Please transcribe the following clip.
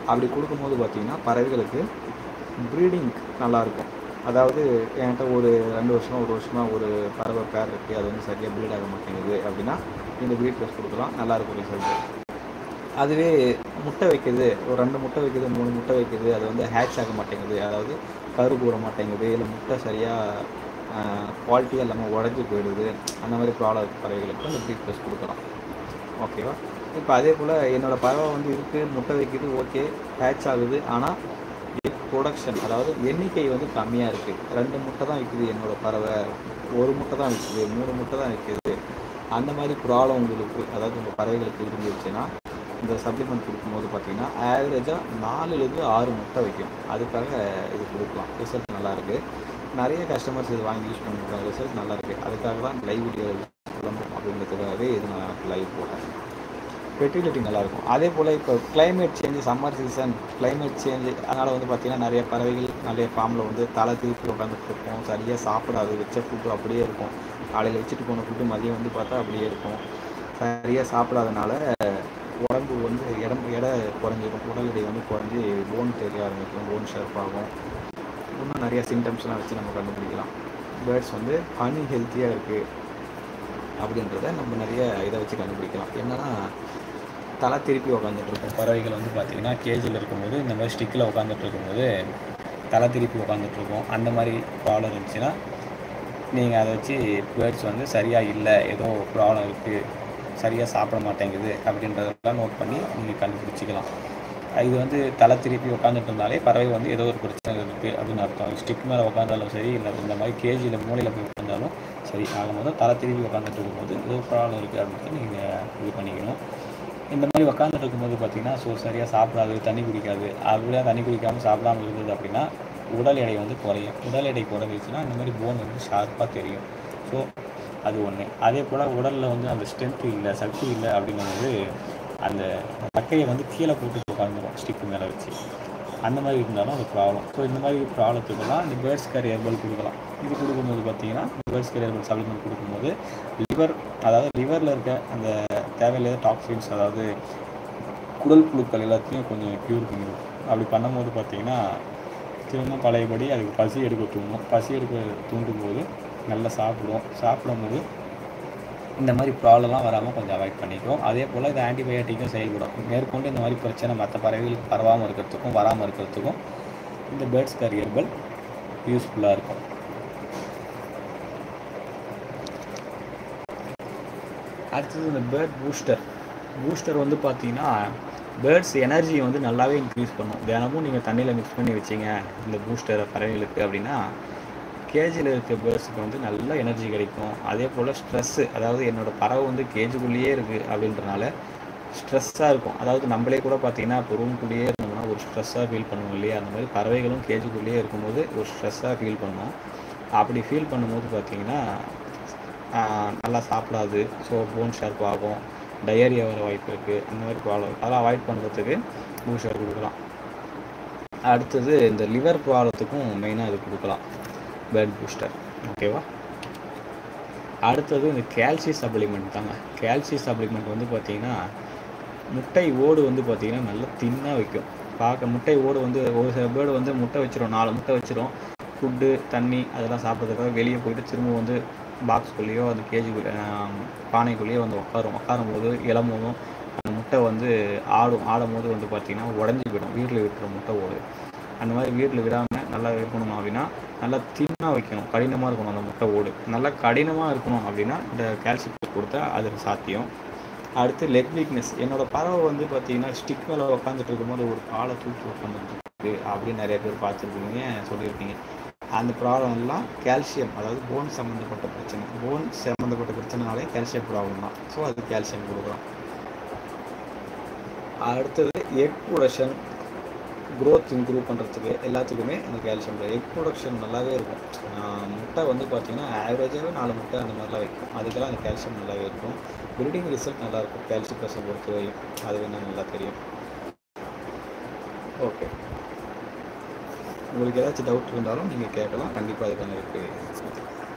அப்படி கொடுக்கும்போது பார்த்தீங்கன்னா பறவைகளுக்கு ப்ரீடிங் நல்லாயிருக்கும் அதாவது என்கிட்ட ஒரு ரெண்டு வருஷமா ஒரு வருஷமாக ஒரு பறவை பேர் இருக்குது அது வந்து சரியாக ப்ரீட் ஆக மாட்டேங்குது அப்படின்னா இந்த ப்ரீட் ப்ளஸ் கொடுக்கலாம் நல்லாயிருக்கும் ரிசல்ட்டு அதுவே முட்டை வைக்குது ஒரு ரெண்டு முட்டை வைக்குது மூணு முட்டை வைக்குது அது வந்து ஹேட்ச் ஆக மாட்டேங்குது அதாவது கரு கூற மாட்டேங்குது இல்லை முட்டை சரியாக குவாலிட்டியாக இல்லாமல் உடஞ்சி போயிடுது அந்த மாதிரி ப்ராப்ளம் இருக்க பறவைகளுக்கு அந்த ப்ரீட் ப்ளஸ் கொடுக்கலாம் ஓகேவா இப்போ அதே போல் என்னோடய பறவை வந்து இருக்குது முட்டை வைக்குது ஓகே ஹேட்ச் ஆகுது ஆனால் ப்ரொடக்ஷன் அதாவது எண்ணிக்கை வந்து கம்மியாக இருக்குது ரெண்டு முட்டை தான் விற்குது என்னோடய பறவை ஒரு முட்டை தான் விற்குது மூணு முட்டை தான் விற்குது அந்த மாதிரி ப்ராப்ளம் உங்களுக்கு அதாவது உங்கள் பறவைகளுக்கு இருந்துச்சுன்னா இந்த சப்ளிமெண்ட் கொடுக்கும்போது பார்த்தீங்கன்னா ஆவரேஜாக நாலுலேருந்து ஆறு முட்டை வைக்கும் அதுக்காக இது கொடுக்கலாம் ரிசல்ட் நல்லாயிருக்கு நிறைய கஸ்டமர்ஸ் இது வாங்கி யூஸ் பண்ணிருக்காங்க ரிசல்ட் நல்லாயிருக்கு அதுக்காக தான் லைவ் வீடியோ சொல்லணும் அப்படிங்கிறதுக்காகவே இது நான் லைவ் போட்டேன் ஃபெர்டிலிட்டி நல்லாயிருக்கும் அதே போல் இப்போ climate change summer season climate change அதனால் வந்து பார்த்திங்கன்னா நிறைய பறவைகள் நிறைய ஃபார்மில் வந்து தலை திருப்பி உட்காந்துட்டு இருக்கும் சரியாக சாப்பிடாது வச்ச ஃபுட்டு அப்படியே இருக்கும் காலையில் வச்சுட்டு போன ஃபுட்டு மதியம் வந்து பார்த்தா அப்படியே இருக்கும் சரியாக சாப்பிடாதனால உடம்பு வந்து இடம் எடை குறைஞ்சிரும் உடல் எடை வந்து குறைஞ்சி போன் தெரிய ஆரம்பிக்கும் போன் ஷார்ப் ஆகும் இன்னும் நிறைய சிம்டம்ஸ்லாம் வச்சு நம்ம கண்டுபிடிக்கலாம் பேர்ட்ஸ் வந்து அன் ஹெல்த்தியாக இருக்குது அப்படின்றத நம்ம நிறைய இதை வச்சு கண்டுபிடிக்கலாம் என்னன்னா தலை திருப்பி உட்காந்துட்டு இருக்கும் பறவைகள் வந்து பார்த்திங்கன்னா கேஜில் இருக்கும்போது இந்த மாதிரி ஸ்டிக்கில் உட்காந்துட்டு இருக்கும்போது தலை திருப்பி உட்காந்துட்டு இருக்கும் அந்த மாதிரி ப்ராப்ளம் இருந்துச்சுன்னா நீங்கள் அதை வச்சு பேர்ட்ஸ் வந்து சரியாக இல்லை ஏதோ ப்ராப்ளம் இருக்குது சரியாக சாப்பிட மாட்டேங்குது அப்படின்றதெல்லாம் நோட் பண்ணி நீங்கள் கண்டுபிடிச்சிக்கலாம் இது வந்து தலை திருப்பி உட்காந்துட்டு இருந்தாலே பறவை வந்து ஏதோ ஒரு பிரச்சனை இருக்குது அப்படின்னு அர்த்தம் ஸ்டிக் மேலே உட்காந்தாலும் சரி இல்லை இந்த மாதிரி கேஜியில் மூலையில் போய் உட்காந்தாலும் சரி ஆகும்போது தலை திருப்பி உட்காந்துட்டு இருக்கும்போது ஏதோ ப்ராப்ளம் இருக்குது அப்படின்னு நீங்கள் இது பண்ணிக்கணும் இந்த மாதிரி உட்காந்துட்டு இருக்கும்போது பார்த்தீங்கன்னா ஸோ சரியாக சாப்பிடாது தண்ணி குடிக்காது அப்படியே தண்ணி குடிக்காமல் சாப்பிடாம இருந்தது அப்படின்னா உடல் எடை வந்து குறையும் உடல் எடை குறைஞ்சிச்சுன்னா இந்த மாதிரி போன் வந்து ஷார்ப்பாக தெரியும் ஸோ அது ஒன்று அதே போல் உடலில் வந்து அந்த ஸ்ட்ரென்த்து இல்லை சக்தி இல்லை அப்படிங்கும்போது அந்த தக்கையை வந்து கீழே போட்டு உட்காந்துரும் ஸ்டிக்கு மேலே வச்சு அந்த மாதிரி இருந்தாலும் அது ப்ராப்ளம் ஸோ இந்த மாதிரி ப்ராப்ளத்துக்கெல்லாம் இந்த பேர்ட்ஸ் கேர் ஏர்பல் கொடுக்கலாம் இது கொடுக்கும்போது பார்த்தீங்கன்னா பேர்ட்ஸ் கேர் ஏர்பல் சப்ளிமெண்ட் கொடுக்கும்போது லிவர் அதாவது லிவரில் இருக்க அந்த தேவையில்லாத டாக்ஸின்ஸ் அதாவது குடல் புழுக்கள் எல்லாத்தையும் கொஞ்சம் க்யூர் பண்ணிடும் அப்படி பண்ணும்போது பார்த்தீங்கன்னா திரும்ப பழையபடி அதுக்கு பசி எடுக்க தூண்டும் பசி எடுக்க தூண்டும் போது நல்லா சாப்பிடும் சாப்பிடும்போது இந்த மாதிரி ப்ராப்ளம்லாம் வராமல் கொஞ்சம் அவாய்ட் பண்ணிக்கும் அதே போல் இது ஆன்டிபயோட்டிக்கும் செயல்படும் மேற்கொண்டு இந்த மாதிரி பிரச்சனை மற்ற பறவைகளுக்கு பரவாமல் இருக்கிறதுக்கும் வராமல் இருக்கிறதுக்கும் இந்த பேர்ட்ஸ் கரியர்கள் யூஸ்ஃபுல்லாக இருக்கும் அடுத்தது இந்த பேர்ட் பூஸ்டர் பூஸ்டர் வந்து பார்த்தீங்கன்னா பேர்ட்ஸ் எனர்ஜியை வந்து நல்லாவே இன்க்ரீஸ் பண்ணும் தினமும் நீங்கள் தண்ணியில் மிக்ஸ் பண்ணி வச்சீங்க இந்த பூஸ்டரை பறவைகளுக்கு அப்படின்னா கேஜியில் இருக்க பேர்ட்ஸுக்கு வந்து நல்ல எனர்ஜி கிடைக்கும் அதே போல் ஸ்ட்ரெஸ்ஸு அதாவது என்னோடய பறவை வந்து கேஜுக்குள்ளேயே இருக்குது அப்படின்றனால ஸ்ட்ரெஸ்ஸாக இருக்கும் அதாவது நம்மளே கூட பார்த்தீங்கன்னா இப்போ ரூம்குள்ளேயே இருந்தோம்னா ஒரு ஸ்ட்ரெஸ்ஸாக ஃபீல் பண்ணுவோம் இல்லையா அந்த மாதிரி பறவைகளும் கேஜுக்குள்ளேயே இருக்கும்போது ஒரு ஸ்ட்ரெஸ்ஸாக ஃபீல் பண்ணும் அப்படி ஃபீல் பண்ணும்போது பார்த்தீங்கன்னா ஆஹ், நல்லா சாப்பிடாது ஸோ போன் ஷார்ப் ஆகும் டயரியா வர வாய்ப்பு இருக்குது அந்த மாதிரி ப்ராப்ளம் அதெல்லாம் அவாய்ட் பண்ணுறதுக்கு பூஸ்டர் கொடுக்கலாம் அடுத்தது இந்த லிவர் ப்ராப்ளத்துக்கும் மெயினாக இது கொடுக்கலாம் பேர்ட் பூஸ்டர் ஓகேவா அடுத்தது இந்த கால்சி சப்ளிமெண்ட் தாங்க கால்சி சப்ளிமெண்ட் வந்து பார்த்தீங்கன்னா முட்டை ஓடு வந்து பார்த்தீங்கன்னா நல்லா தின்னாக வைக்கும் பார்க்க முட்டை ஓடு வந்து ஒரு சில பேர்டு வந்து முட்டை வச்சிரும் நாலு முட்டை வச்சிரும் ஃபுட்டு தண்ணி அதெல்லாம் சாப்பிட்றதுக்காக வெளியே போயிட்டு திரும்ப வந்து பாக்ஸ்குள்ளேயோ அந்த கேஜிக்குள்ளே பானைக்குள்ளேயோ வந்து உட்காரும் உட்காரும் போது இளம்போதும் அந்த முட்டை வந்து ஆடும் ஆடும் போது வந்து பார்த்திங்கன்னா உடஞ்சி போயிடும் வீட்டில் விட்டுற முட்டை ஓடு அந்த மாதிரி வீட்டில் விடாமல் நல்லா இருக்கணும் அப்படின்னா நல்லா தின்னாக வைக்கணும் கடினமாக இருக்கணும் அந்த முட்டை ஓடு நல்லா கடினமாக இருக்கணும் அப்படின்னா இந்த கால்சியம் கொடுத்தா அது சாத்தியம் அடுத்து லெக் வீக்னஸ் என்னோட பறவை வந்து பார்த்தீங்கன்னா ஸ்டிக் மேலே உட்காந்துட்டு இருக்கும்போது ஒரு காலை தூக்கி உட்காந்துட்டு இருக்கு அப்படின்னு நிறைய பேர் பார்த்துருக்கீங்க சொல்லியிருக்கீங்க அந்த ப்ராப்ளம் எல்லாம் கால்சியம் அதாவது போன் சம்மந்தப்பட்ட பிரச்சனை போன் சம்மந்தப்பட்ட பிரச்சனைனாலே கால்சியம் ப்ராப்ளம் தான் ஸோ அது கால்சியம் கொடுக்குறோம் அடுத்தது எக் ப்ரொடக்ஷன் growth இம்ப்ரூவ் பண்ணுறதுக்கு எல்லாத்துக்குமே அந்த கால்சியம் எக் ப்ரொடக்ஷன் நல்லாவே இருக்கும் ஆஹ் முட்டை வந்து பார்த்தீங்கன்னா ஆவரேஜாகவே நாலு முட்டை அந்த மாதிரிலாம் வைக்கும் அதுக்கெல்லாம் அந்த கால்சியம் நல்லாவே இருக்கும் பில்டிங் ரிசல்ட் நல்லாயிருக்கும் கால்சியம் ப்ளஸை பொறுத்தவரையும் அது வேணால் நல்லா தெரியும் ஓகே உங்களுக்கு ஏதாச்சும் டவுட் இருந்தாலும் நீங்கள் கேட்கலாம் கண்டிப்பாக அதுக்கான இருக்குது